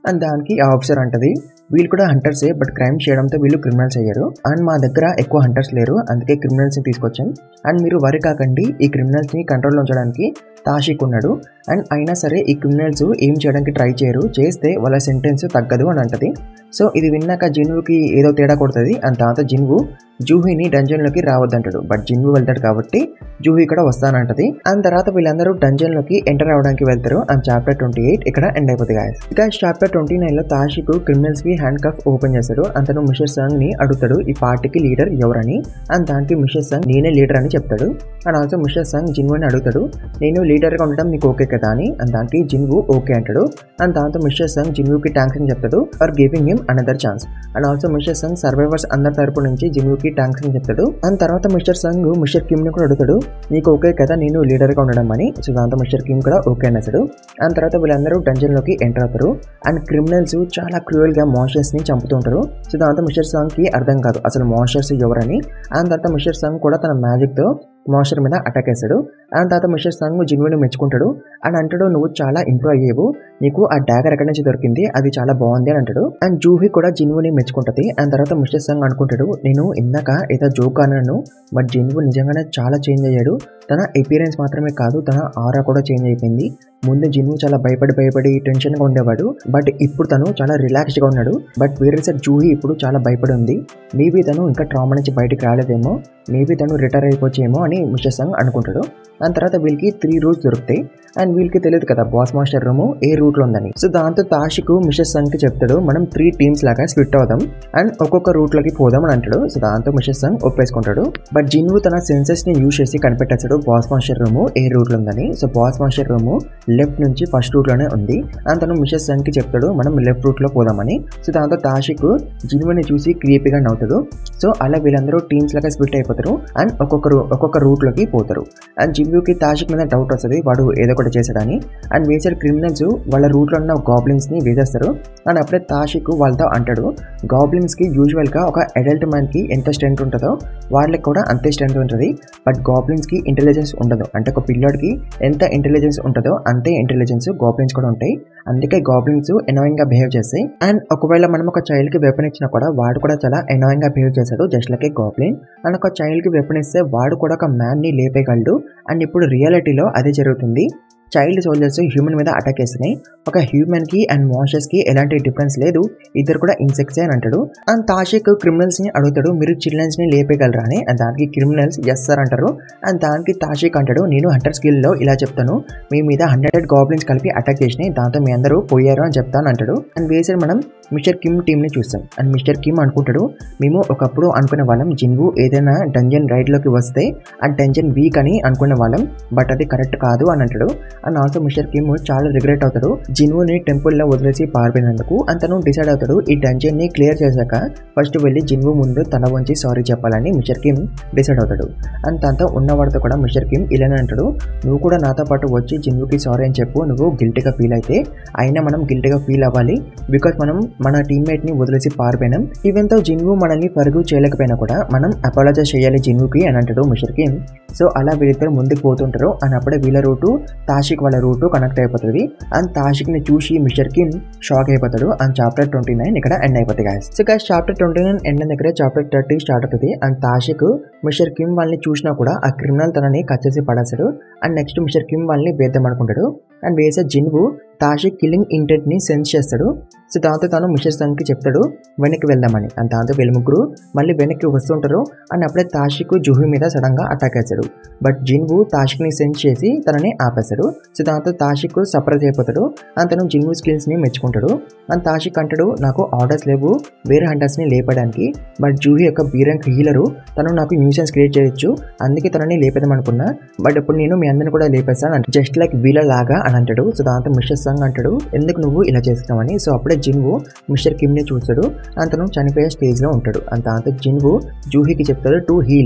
అండ్ దానికి ఆ ఆఫీసర్ అంటది వీళ్ళు కూడా హంటర్సే బట్ క్రైమ్ చేయడంతో వీళ్ళు క్రిమినల్స్ అయ్యారు అండ్ మా దగ్గర ఎక్కువ హంటర్స్ లేరు అందుకే క్రిమినల్స్ని తీసుకొచ్చాం అండ్ మీరు వరి కాకండి ఈ క్రిమినల్స్ని కంట్రోల్లో ఉంచడానికి తాషిక్ ఉన్నాడు అండ్ అయినా సరే ఈ క్రిమినల్స్ ఏం చేయడానికి ట్రై చేయరు చేస్తే వాళ్ళ సెంటెన్స్ తగ్గదు అని అంటది సో ఇది విన్నాక జిన్వుకి ఏదో తేడా కొడుతుంది అండ్ తర్వాత జిన్వు జూహీని డంజన్లోకి రావద్దంటాడు బట్ జిన్వు వెళ్తాడు కాబట్టి జూహీ కూడా వస్తానంటది అండ్ తర్వాత వీళ్ళందరూ డంజన్లోకి ఎంటర్ అవడానికి వెళ్తారు అండ్ చాప్టర్ ట్వంటీ ఎయిట్ ఇక్కడ ఎండ్ అయిపోతుంది గాయస్ ఇక చాప్టర్ ట్వంటీ నైన్లో తాషిక్ క్రిమినల్స్ కి హ్యాండ్ కఫ్ ఓపెన్ చేస్తాడు అతను మిషర్ సంగ్ ని అడుగుతాడు ఈ పార్టీకి లీడర్ ఎవరని అండ్ దానికి మిషర్ సంగ్ నేనే లీడర్ అని చెప్తాడు అండ్ ఆల్సో మిషర్ సంగ్ జిన్వుని అడుగుతాడు నేను లీడర్గా ఉండడం నీకు ఓకే కదా అని అండ్ దానికి జిన్వు ఓకే అంటాడు అండ్ దాంతో మిస్టర్ సంగ్ జిన్వుకి థ్యాంక్స్ అని చెప్తాడు for giving him another chance and also mister Sung survivors అందరి తరపు నుంచి జిన్వుకి థ్యాంక్స్ అని చెప్తాడు అండ్ తర్వాత మిస్టర్ సంగ్ మిస్టర్ కిమ్ ని కూడా అడుగుతాడు నీకు ఓకే కదా నేను లీడర్గా ఉండడం అని సో దాంతో మిస్టర్ కిమ్ కూడా ఓకే అనేసాడు అండ్ తర్వాత వీళ్ళందరూ డంజన్లోకి ఎంటర్ అవుతారు అండ్ క్రిమినల్స్ చాలా క్రూయల్గా మాన్స్టర్స్ ని చంపుతూ ఉంటారు సో దాంతో మిస్టర్ సంగ్ కి అర్థం కాదు అసలు మాన్స్టర్స్ ఎవరని అండ్ తర్వాత మిస్టర్ సంగ్ కూడా తన మ్యాజిక్ తో మాన్స్టర్ మీద అటాక్ వేస్తాడు అండ్ తర్వాత మిస్టర్ సంగ్ జిన్వుని మెచ్చుకుంటాడు అండ్ అంటాడు నువ్వు చాలా ఇంప్రూవ్ అయ్యేవు నీకు ఆ డాగర్ ఎక్కడి నుంచి దొరికింది అది చాలా బాగుంది అని అంటాడు అండ్ జూహి కూడా జిన్వుని మెచ్చుకుంటది అండ్ తర్వాత మిస్టర్ సంగ్ అనుకుంటాడు నేను ఇందాక ఏదో జోక్ అన్నాను బట్ జిన్వు నిజంగానే చాలా చేంజ్ అయ్యాడు తన ఎపీరియన్స్ మాత్రమే కాదు తన ఆరా కూడా చేంజ్ అయిపోయింది ముందు జిన్ను చాలా భయపడి భయపడి టెన్షన్గా ఉండేవాడు బట్ ఇప్పుడు తను చాలా రిలాక్స్డ్గా ఉన్నాడు బట్ వేరే సైడ్ జూహి ఇప్పుడు చాలా భయపడి ఉంది మేబీ తను ఇంకా ట్రామా నుంచి బయటికి రాలేదేమో మేబీ తను రిటైర్ అయిపోవచ్చేమో అని మిస్టర్ సంగ్ అనుకుంటాడు దాని తర్వాత వీళ్ళకి త్రీ రూట్స్ దొరుకుతాయి అండ్ వీళ్ళకి తెలియదు కదా బాస్ మాస్టర్ రూమ్ ఏ రూట్లో ఉందని సో దాంతో తాషికు మిస్టర్ సంగ్కి చెప్తాడు మనం త్రీ టీమ్స్ లాగా స్ప్లిట్ అవుదాం అండ్ ఒక్కొక్క రూట్లోకి పోదాం అని అంటాడు సో దాంతో మిస్టర్ సంగ్ ఒప్పేసుకుంటాడు బట్ జిన్వు తన సెన్సెస్ ని యూజ్ చేసి కనిపెట్టేస్తాడు బాస్ మాస్టర్ రూమ్ ఏ రూట్లో ఉందని so boss master room left నుంచి ఫస్ట్ రూట్లోనే ఉంది అండ్ తను మిస్టర్ సంగ్కి చెప్తాడు మనం లెఫ్ట్ రూట్లో పోదామని సో దాంతో తాషిక్ జిన్వుని చూసి క్రీపీగా నవ్వుతాడు సో అలా వీళ్ళందరూ టీమ్స్ లాగా స్ప్లిట్ అయిపోతారు అండ్ ఒక్కొక్కరు ఒక్కొక్క రూట్లోకి పోతారు అండ్ జిన్వుకి తాషిక్ మీద డౌట్ వస్తుంది వాడు ఏదో ఒకటి చేశాడని అండ్ వేసే క్రిమినల్స్ వాళ్ళ రూట్లో ఉన్న గాబ్లిన్స్ ని వేసేస్తారు అండ్ అప్పుడే తాషిక్ వాళ్ళతో అంటాడు గాబ్లిన్స్ కి యూజువల్ గా ఒక అడల్ట్ మ్యాన్ కి ఎంత స్ట్రెంత్ ఉంటుందో వాళ్ళకి కూడా అంతే స్ట్రెంత్ ఉంటుంది బట్ గాబ్లిన్స్ కి ఇంటెలిజెన్స్ ఉండదు అంటే ఒక పిల్లోడికి ఎంత ఇంటెలిజెన్స్ ఉంటుందో అంతే ఇంటెలిజెన్స్ గాబ్లిన్స్ కూడా ఉంటాయి అందుకే గాబ్లిన్స్ ఎనోయింగ్ గా బిహేవ్ చేస్తాయి అండ్ ఒకవేళ మనం ఒక చైల్డ్ కి వెపన్ ఇచ్చినా కూడా వాడు కూడా చాలా ఎనోయింగ్ గా బిహేవ్ చేశాడు just like a goblin and ఒక చైల్డ్ కి వెపన్ ఇస్తే వాడు కూడా ఒక మ్యాన్ ని లేపేయగలడు అండ్ ఇప్పుడు రియాలిటీలో అదే జరుగుతుంది చైల్డ్ సోల్జర్స్ హ్యూమన్ మీద అటాక్ చేస్తున్నాయి ఒక హ్యూమన్ కి అండ్ మాన్స్టర్స్ కి ఎలాంటి డిఫరెన్స్ లేదు ఇద్దరు కూడా ఇన్సెక్ట్స్ అని అంటాడు అండ్ తాషిక్ క్రిమినల్స్ ని అడుగుతాడు మీరు చిల్డ్రన్స్ ని లేపేయగలరా అని అండ్ దానికి క్రిమినల్స్ ఎస్ సార్ అంటారు అండ్ దానికి తాషిక్ అంటాడు నేను హంటర్ స్కిల్ లో ఇలా చెప్తాను మీ మీద హండ్రెడ్ గాబ్లిన్స్ కలిపి అటాక్ చేసినాయి దాంతో మీ అందరూ పోయారు అని చెప్తాను అంటాడు అండ్ వేసే మనం మిస్టర్ కిమ్ టీమ్ ని చూస్తాం అండ్ మిస్టర్ కిమ్ అనుకుంటాడు మేము ఒకప్పుడు అనుకునే వాళ్ళం జిన్వు ఏదైనా డంజన్ రైడ్ లోకి వస్తే ఆ డంజన్ వీక్ అని అనుకునే వాళ్ళం బట్ అది కరెక్ట్ కాదు అని అంటాడు అండ్ ఆల్సో మిస్టర్ కిమ్ చాలా రిగ్రెట్ అవుతాడు జిన్వుని టెంపుల్ లో వదిలేసి పారిపోయినందుకు అండ్ తను డిసైడ్ అవుతాడు ఈ డంజన్ ని క్లియర్ చేశాక ఫస్ట్ వెళ్ళి జిన్వు ముందు తల వంచి సారీ చెప్పాలని మిస్టర్ కిమ్ డిసైడ్ అవుతాడు అండ్ తనతో ఉన్నవాడితో కూడా మిస్టర్ కిమ్ ఇలానే అంటాడు నువ్వు కూడా నాతో పాటు వచ్చి జిన్వుకి సారీ అని చెప్పు నువ్వు గిల్టీగా ఫీల్ అయితే అయినా మనం గిల్టీగా ఫీల్ అవ్వాలి బికాస్ మనం మన టీమ్మేట్ ని వదిలేసి పారిపోయినాం ఈవెన్ తో జిన్వు మనల్ని పరుగు చేయలేకపోయినా కూడా మనం అపాలజైజ్ చేయాలి జిన్వుకి అని అంటాడు మిస్టర్ కిమ్ సో అలా వీళ్ళిద్దరు ముందుకు పోతుంటారు అండ్ అప్పుడే వీళ్ళ రూటు తాషిక్ వాళ్ళ రూటు కనెక్ట్ అయిపోతుంది అండ్ తాషిక్ ని చూసి మిస్టర్ కిమ్ షాక్ అయిపోతాడు అండ్ చాప్టర్ ట్వంటీ నైన్ ఇక్కడ ఎండ్ అయిపోతుంది guys so guys chapter twenty nine end దగ్గర చాప్టర్ థర్టీ స్టార్ట్ అవుతుంది అండ్ తాషిక్ మిస్టర్ కిమ్ వాళ్ళని చూసినా కూడా ఆ క్రిమినల్ తనని కచ్చేసి పడేస్తాడు అండ్ నెక్స్ట్ మిస్టర్ కిమ్ వాళ్ళని వేద్దాం అనుకుంటాడు అండ్ వేసే జిన్వు తాషిక్ కిల్లింగ్ ఇంటెంట్ ని సెన్స్ చేస్తాడు సో దాంతో తాను మిస్టర్ సంగ్ కి చెప్తాడు వెనక్కి వెళ్దామని అండ్ దాంతో వీళ్ళ ముగ్గురు మళ్ళీ వెనక్కి వస్తుంటారు అండ్ అప్పుడే తాషిక్ జుహి మీద సడన్ గా అటాక్ చేస్తాడు బట్ జిన్వు తాషిక్ ని సెన్స్ చేసి తనని ఆపేస్తాడు సో దాంతో తాషిక్ సర్ప్రైజ్ అయిపోతాడు అండ్ తను జిన్వు స్కిల్స్ ని మెచ్చుకుంటాడు అండ్ తాషిక్ అంటాడు నాకు ఆర్డర్స్ లేవు వేరే హంటర్స్ ని లేపడానికి బట్ జూహి యొక్క బీరంక్ హీలరు తను నాకు న్యూసెన్స్ క్రియేట్ చేయొచ్చు అందుకే తనని లేపేద్దాం అనుకున్నా బట్ ఇప్పుడు నేను మీ అందరిని కూడా లేపేస్తాను అంటే జస్ట్ లైక్ వీళ్ళ లాగా అని అంటాడు సో దాంతో మిస్టర్ సంగ్ అంటాడు ఎందుకు నువ్వు ఇలా చేస్తున్నావని సో అప్పుడే జిన్వు మిస్టర్ కిమ్ ని చూస్తాడు అండ్ తను చనిపోయే స్టేజ్ లో ఉంటాడు అండ్ దాంతో జిన్వు జూహికి చెప్తాడు టు హీలింగ్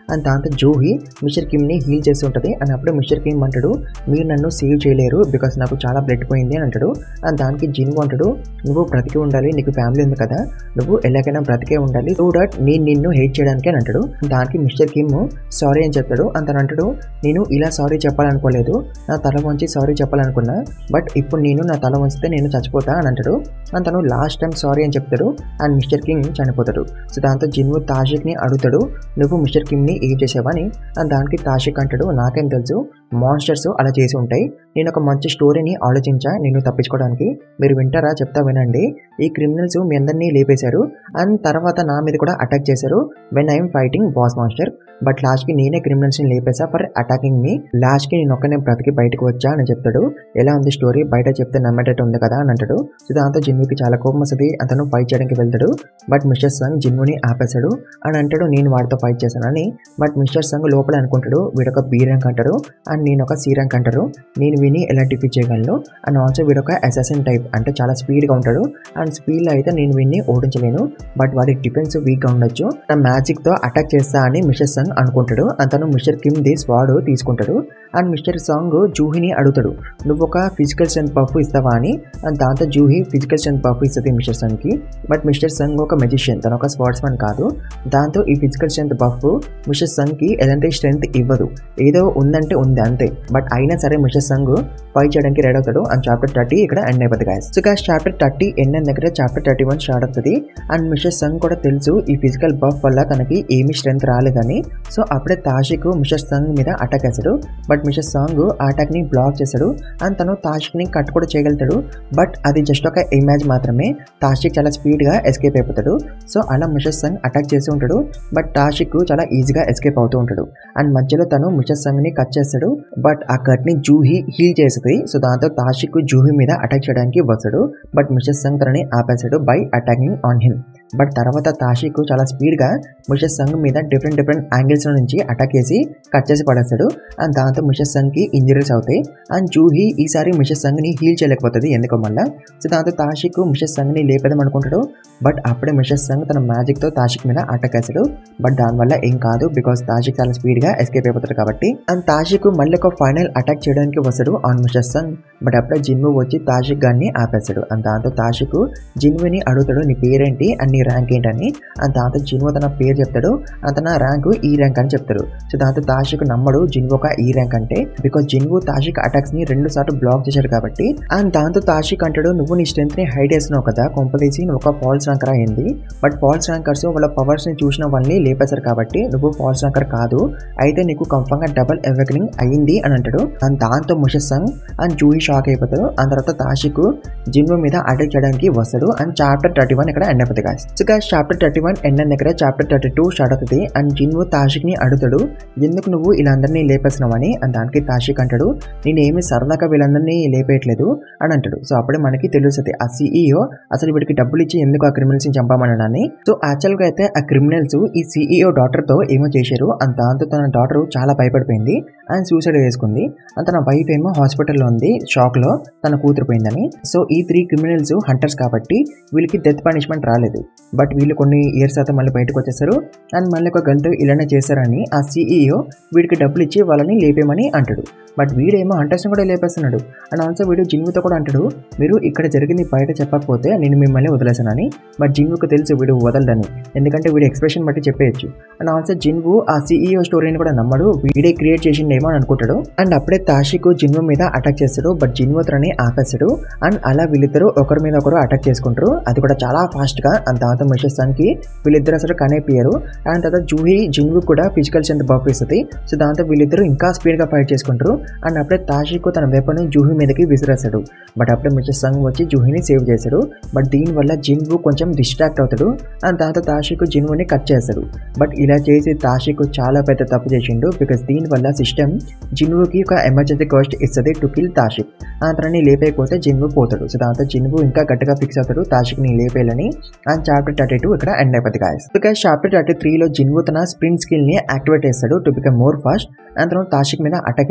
అండ్ దాంతో జూహి మిస్టర్ కిమ్ని హీల్ చేస్తూ ఉంటుంది అండ్ అప్పుడు మిస్టర్ కిమ్ అంటాడు మీరు నన్ను సేవ్ చేయలేరు బికాస్ నాకు చాలా బ్లడ్ పోయింది అని అంటాడు అండ్ దానికి జిన్వు అంటాడు నువ్వు బ్రతికి ఉండాలి నీకు ఫ్యామిలీ ఉంది కదా నువ్వు ఎలాగైనా బ్రతికే ఉండాలి సో దట్ నేను నిన్ను హేట్ చేయడానికి అని అంటాడు దానికి మిస్టర్ కిమ్ సారీ అని చెప్తాడు అంత అంటాడు నేను ఇలా సారీ చెప్పాలనుకోలేదు నా తల వంచి సారీ చెప్పాలనుకున్నా బట్ ఇప్పుడు నేను నా తల వంచితే నేను చచ్చిపోతా అని అంటాడు అండ్ తను లాస్ట్ టైం సారీ అని చెప్తాడు అండ్ మిస్టర్ కింగ్ చనిపోతాడు సో దాంతో జిన్వు తాషిక్ని అడుగుతాడు నువ్వు మిస్టర్ కిమ్ని ఏం చేసావని అండ్ దానికి తాషిక్ అంటాడు నాకేం తెలుసు మాన్స్టర్స్ అలా చేసి ఉంటాయి నేను ఒక మంచి స్టోరీని ఆలోచించా నేను తప్పించుకోవడానికి మీరు వింటారా చెప్తా వినండి ఈ క్రిమినల్స్ మీ అందరినీ లేపేశారు అండ్ తర్వాత నా మీద కూడా అటాక్ చేశారు when I'm fighting boss master but లాస్ట్కి నేనే క్రిమినల్స్ని లేపేసా ఫర్ అటాకింగ్ మీ లాస్ట్కి నేను ఒక్కనే బ్రతికి బయటకు వచ్చా అని చెప్తాడు ఎలా ఉంది స్టోరీ బయట చెప్తే నమ్మేటట్టు ఉంది కదా అని అంటాడు సో దాంతో జిన్నుకి చాలా కోపం వస్తుంది అతను ఫైట్ చేయడానికి వెళ్తాడు బట్ మిస్టర్ సంగ్ జిన్నుని ఆపేశాడు అని అంటాడు నేను వాడితో ఫైట్ చేశానని బట్ మిస్టర్ సంగ్ లోపల అనుకుంటాడు వీడొక బీ ర్యాంక్ అంటారు అండ్ నేను ఒక సి ర్యాంక్ అంటారు నేను విని ఎలా డిఫీట్ చేయగలను అండ్ ఆల్సో వీడొక అసాసిన్ టైప్ అంటే చాలా స్పీడ్గా ఉంటాడు అండ్ స్పీడ్లో అయితే నేను విన్ని ఓడించలేను బట్ వాడి డిఫెన్స్ వీక్గా ఉండొచ్చు నా మ్యాజిక్తో అటాక్ చేస్తా అని మిస్టర్ సంగ్ అనుకుంటాడు అతను మిస్టర్ కిమ్ ది స్వాడ్ తీసుకుంటాడు అండ్ మిస్టర్ సాంగ్ జూహిని అడుగుతాడు నువ్వు ఒక ఫిజికల్ స్ట్రెంత్ బఫ్ ఇస్తావా అని అండ్ దాంతో జూహి ఫిజికల్ స్ట్రెంత్ బఫ్ ఇస్తుంది మిస్టర్ సంగ్కి బట్ మిస్టర్ సంగ్ ఒక మెజిషియన్ తను ఒక స్పోర్ట్స్ మ్యాన్ కాదు దాంతో ఈ ఫిజికల్ స్ట్రెంత్ బఫ్ మిస్టర్ సంగ్కి ఎలాంటి స్ట్రెంత్ ఇవ్వదు ఏదో ఉందంటే ఉంది అంతే బట్ అయినా సరే మిస్టర్ సంగ్ ఫైట్ చేయడానికి రెడీ అవుతాడు అండ్ చాప్టర్ థర్టీ ఇక్కడ ఎండ్ అయిపోతుంది guys so guys chapter thirty end అయిన దగ్గర చాప్టర్ థర్టీ వన్ స్టార్ట్ అవుతుంది అండ్ మిస్టర్ సంగ్ కూడా తెలుసు ఈ ఫిజికల్ బఫ్ వల్ల తనకి ఏమీ స్ట్రెంత్ రాలేదని సో అప్పుడే తాషిక్ మిస్టర్ సంగ్ మీద అటాక్ వేస్తాడు బట్ మిస్టర్ సాంగ్ ఆ అటాక్ ని బ్లాక్ చేశాడు అండ్ తను తాషిక్ ని కట్ కూడా చేయగలుగుతాడు బట్ అది జస్ట్ ఒక ఇమేజ్ మాత్రమే తాషిక్ చాలా స్పీడ్ గా ఎస్కేప్ అయిపోతాడు సో అలా మిస్టర్ సంగ్ అటాక్ చేసి ఉంటాడు బట్ తాషిక్ చాలా ఈజీగా ఎస్కేప్ అవుతూ ఉంటాడు అండ్ మధ్యలో తను మిస్టర్ సంగ్ ని కట్ చేస్తాడు బట్ ఆ కట్ ని జూహి హీల్ చేస్తుంది సో దాంతో తాషిక్ జూహి మీద అటాక్ చేయడానికి వస్తాడు బట్ మిస్టర్ సంగ్ తనని ఆపేశాడు by attacking on him but తర్వాత తాషిక్ చాలా స్పీడ్గా మిస్టర్ సంగ్ మీద డిఫరెంట్ డిఫరెంట్ యాంగిల్స్ నుంచి అటాక్ చేసి కట్ చేసి పడేస్తాడు అండ్ దాంతో మిస్టర్ సంగ్కి ఇంజరీస్ అవుతాయి అండ్ జూహి ఈసారి మిస్టర్ సంగ్ని హీల్ చేయలేకపోతుంది ఎందుకో మళ్ళీ సో దాంతో తాషిక్ మిస్టర్ సంగ్ని లేపేదాం అనుకుంటాడు బట్ అప్పుడే మిస్టర్ సంగ్ తన మ్యాజిక్తో తాషిక్ మీద అటాక్ వేస్తాడు బట్ దానివల్ల ఏం కాదు బికాస్ తాషిక్ చాలా స్పీడ్గా ఎస్కేప్ అయిపోతాడు కాబట్టి అండ్ తాషిక్ మళ్ళీ ఒక ఫైనల్ అటాక్ చేయడానికి వస్తాడు ఆన్ మిస్టర్ సంగ్ బట్ అప్పుడే జిన్వు వచ్చి తాషిక్ గాన్ని ఆపేస్తాడు అండ్ దాంతో తాషిక్ జిన్వుని అడుగుతాడు నీ పేరేంటి అండ్ నీ ర్యాంక్ ఏంటని అండ్ దాంతో జిన్వు తన పేరు చెప్తాడు అండ్ తన ర్యాంక్ ఈ ర్యాంక్ అని చెప్తాడు సో దాంతో తాషిక్ నమ్మడు జిన్వు ఒక ఈ ర్యాంక్ అంటే బికాస్ జిన్వు తాషిక్ అటాక్స్ ని రెండు సార్లు బ్లాక్ చేశాడు కాబట్టి అండ్ దాంతో తాషిక్ అంటాడు నువ్వు నీ స్ట్రెంత్ ని హైడ్ చేస్తున్నావు కదా కొంపదీసి నువ్వు ఒక ఫాల్స్ ర్యాంకర్ అయింది బట్ ఫాల్స్ ర్యాంకర్స్ వాళ్ళ పవర్స్ ని చూసిన వాళ్ళని లేపేశారు కాబట్టి నువ్వు ఫాల్స్ ర్యాంకర్ కాదు అయితే నీకు కన్ఫర్మ్ గా డబల్ ఎవెకనింగ్ అయ్యింది అని అంటాడు అండ్ దాంతో mister Sung and Juhee shock అయిపోతాడు అండ్ తర్వాత తాషిక్ జిన్వు మీద అటాక్ చేయడానికి వస్తాడు అండ్ చాప్టర్ థర్టీ వన్ ఇక్కడ ఎండ్ అయిపోతుంది guys so guys chapter thirty one end అయిన దగ్గర చాప్టర్ థర్టీ టూ స్టార్ట్ అవుతుంది అండ్ జిన్వు తాషిక్ ని అడుగుతాడు ఎందుకు నువ్వు ఇలా అందరినీ లేపేస్తున్నావని అండ్ దానికి తాషిక్ అంటాడు నేను ఏమి సరదాగా వీళ్ళందరినీ లేపేయట్లేదు అని అంటాడు సో అప్పుడే మనకి తెలుస్తుంది ఆ సీఈఓ అసలు వీడికి డబ్బులు ఇచ్చి ఎందుకు ఆ క్రిమినల్స్ ని చంపామనని సో యాక్చువల్ గా అయితే ఆ క్రిమినల్స్ ఈ సీఈఓ డాటర్ తో ఏమో చేశారు అండ్ దాంతో తన డాటర్ చాలా భయపడిపోయింది అండ్ సూసైడ్ చేసుకుంది అండ్ తన వైఫ్ ఏమో హాస్పిటల్లో ఉంది షాక్ లో తన కూతురు పోయిందని సో ఈ త్రీ క్రిమినల్స్ హంటర్స్ కాబట్టి వీళ్ళకి డెత్ పనిష్మెంట్ రాలేదు బట్ వీళ్ళు కొన్ని ఇయర్స్ తర్వాత మళ్ళీ బయటకు వచ్చేసారు అండ్ మళ్ళీ ఒక గంట ఇలానే చేశారని ఆ సీఈఓ వీడికి డబ్బులు ఇచ్చి వాళ్ళని లేపేమని అంటాడు బట్ వీడేమో హంటర్స్ని కూడా లేపేస్తున్నాడు అండ్ ఆల్సో వీడు జిన్వుతో కూడా అంటాడు మీరు ఇక్కడ జరిగింది బయట చెప్పకపోతే నేను మిమ్మల్ని వదిలేసానని బట్ జిన్వుకు తెలుసు వీడు వదలడని ఎందుకంటే వీడి ఎక్స్ప్రెషన్ బట్టి చెప్పేయచ్చు అండ్ ఆల్సో జిన్వు ఆ సీఈఓ స్టోరీని కూడా నమ్మడు వీడే క్రియేట్ చేసిండేమో అని అనుకుంటాడు అండ్ అప్పుడే తాషిక్ జిన్వు మీద అటాక్ చేస్తాడు బట్ జిన్వు తనని ఆపేస్తాడు అండ్ అలా వీళ్ళిద్దరు ఒకరి మీద ఒకరు అటాక్ చేసుకుంటారు అది కూడా చాలా ఫాస్ట్ గా అండ్ దాంతో మెషేస్తానికి వీళ్ళిద్దరు అసలు కనైపోయారు అండ్ తర్వాత జూహి జిన్వు కూడా ఫిజికల్ స్ట్రెంత్ బఫ్ ఇస్తుంది సో దాంతో వీళ్ళిద్దరు ఇంకా స్పీడ్ గా ఫైట్ చేసుకుంటారు అండ్ అప్పుడే తాషిక్ తన వెపన్ జూహి మీదకి విసిరేస్తాడు బట్ అప్పుడే మిస్టర్ సంగ్ వచ్చి జూహిని సేవ్ చేశాడు బట్ దీనివల్ల జిన్వు కొంచెం డిస్ట్రాక్ట్ అవుతాడు అండ్ దాంతో తాషిక్ జిన్వుని కట్ చేస్తాడు బట్ ఇలా చేసి తాషిక్ చాలా పెద్ద తప్పు చేసిండు బికాస్ దీనివల్ల సిస్టమ్ జిన్వుకి ఒక ఎమర్జెన్సీ కాస్ట్ ఇస్తుంది టు కిల్ తాషిక్ అతన్ని లేపైపోతే జిన్వు పోతాడు సో దాంతో జిన్వు ఇంకా గట్టిగా ఫిక్స్ అవుతాడు తాషిక్ ని లేపేయాలని అండ్ చాప్టర్ థర్టీ టూ ఇక్కడ ఎండ్ అయిపోతుంది గాయస్ బికాస్ చాప్టర్ థర్టీ త్రీలో జిన్వు తన స్ప్రింట్ స్కిల్ ని యాక్టివేట్ చేస్తాడు to become more fast and తర్వాత తాషిక్ మీద అటాక్ చేస్తాడు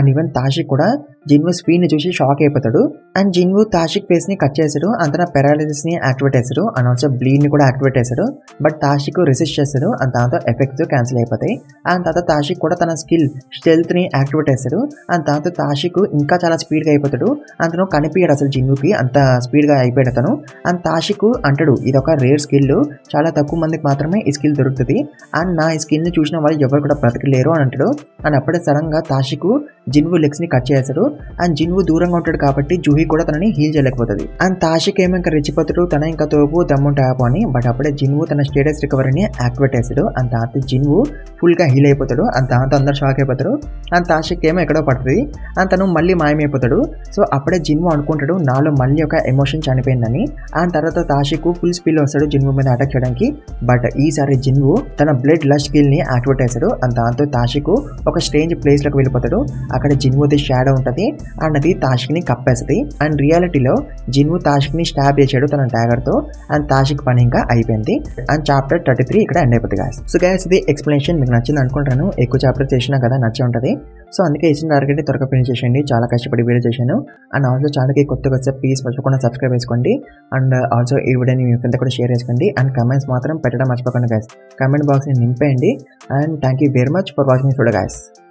అండ్ ఈవెన్ తాషిక్ కూడా జిన్వు స్పీడ్ ని చూసి షాక్ అయిపోతాడు అండ్ జిన్వు తాషిక్ ఫేస్ ని కట్ చేశాడు అంతన పెరాలిసిస్ ని యాక్టివేట్ చేశాడు అండ్ ఆల్సో బ్లీడ్ ని కూడా యాక్టివేట్ చేశాడు బట్ తాషిక్ రెసిస్ట్ చేస్తాడు అండ్ దాంతో ఎఫెక్ట్స్ క్యాన్సిల్ అయిపోతాయి అండ్ తర్వాత తాషిక్ కూడా తన స్కిల్ స్టెల్త్ ని యాక్టివేట్ చేస్తాడు అండ్ దాంతో తాషిక్ ఇంకా చాలా స్పీడ్ గా అయిపోతాడు అతను కనిపించాడు అసలు జిన్వుకి అంత స్పీడ్ గా అయిపోయాడు అతను అండ్ తాషిక్ అంటాడు ఇది ఒక రేర్ స్కిల్ చాలా తక్కువ మందికి మాత్రమే ఈ స్కిల్ దొరుకుతుంది అండ్ నా ఈ స్కిల్ ని చూసిన వాళ్ళు ఎవరు కూడా బ్రతకలేరు అని అంటాడు అండ్ అప్పుడే సడన్ గా తాషిక్ జిన్వు లెగ్స్ ని కట్ చేశాడు అండ్ జిన్వు దూరంగా ఉంటాడు కాబట్టి జూహి కూడా తనని హీల్ చేయలేకపోతుంది అండ్ తాషిక్ ఏమో ఇంకా రెచ్చిపోతాడు తన ఇంకా తోపు దమ్ము ట్యాప్ అని బట్ అప్పుడే జిన్వు తన స్టేటస్ రికవరీని యాక్టివేట్ చేశాడు అండ్ దాంతో జిన్వు ఫుల్ గా హీల్ అయిపోతాడు అండ్ దాంతో అందరు షాక్ అయిపోతారు అండ్ తాషిక్ ఏమో ఎక్కడో పడుతుంది అండ్ తను మళ్ళీ మాయమైపోతాడు సో అప్పుడే జిన్వు అనుకుంటాడు నాలో మళ్ళీ ఒక ఎమోషన్ చనిపోయిందని అండ్ తర్వాత తాషిక్ ఫుల్ స్పీడ్ వస్తాడు జిన్వు మీద అటాక్ చేయడానికి బట్ ఈసారి జిన్వు తన బ్లడ్ లష్ స్కిల్ ని యాక్టివేట్ చేశాడు అండ్ దాంతో తాషిక్ ఒక స్ట్రేంజ్ ప్లేస్ లోకి వెళ్ళిపోతాడు అక్కడ జిన్వుది షాడో ఉంటుంది అండ్ అది తాషిక్ ని కప్పేస్తుంది అండ్ రియాలిటీలో జిన్వు తాషిక్ ని స్టాబ్ చేశాడు తన డాగర్ తో అండ్ తాషిక్ పని ఇంకా అయిపోయింది అండ్ చాప్టర్ థర్టీ త్రీ ఇక్కడ ఎండ్ అయిపోతుంది గాయస్ సో గాయస్ ఇది ఎక్స్ప్లెనేషన్ మీకు నచ్చింది అనుకుంటాను ఎక్కువ చాప్టర్ చేసినా కదా నచ్చే ఉంటుంది సో అందుకే ఇచ్చిన టార్గెట్ త్వరగా ఫినిష్ చేసేయండి చాలా కష్టపడి వీడియో చేశాను అండ్ ఆల్సో ఛానల్కి కొత్తగా వస్తే ప్లీజ్ మర్చిపోకుండా సబ్స్క్రైబ్ చేసుకోండి అండ్ ఆల్సో ఈ వీడియోని మీ ఫ్రెండ్ కూడా షేర్ చేసుకోండి అండ్ కమెంట్స్ మాత్రం పెట్టడం మర్చిపోకండి గాయస్ కమెంట్ బాక్స్ని నింపేయండి and thank you very much for watching చూడ గాయస్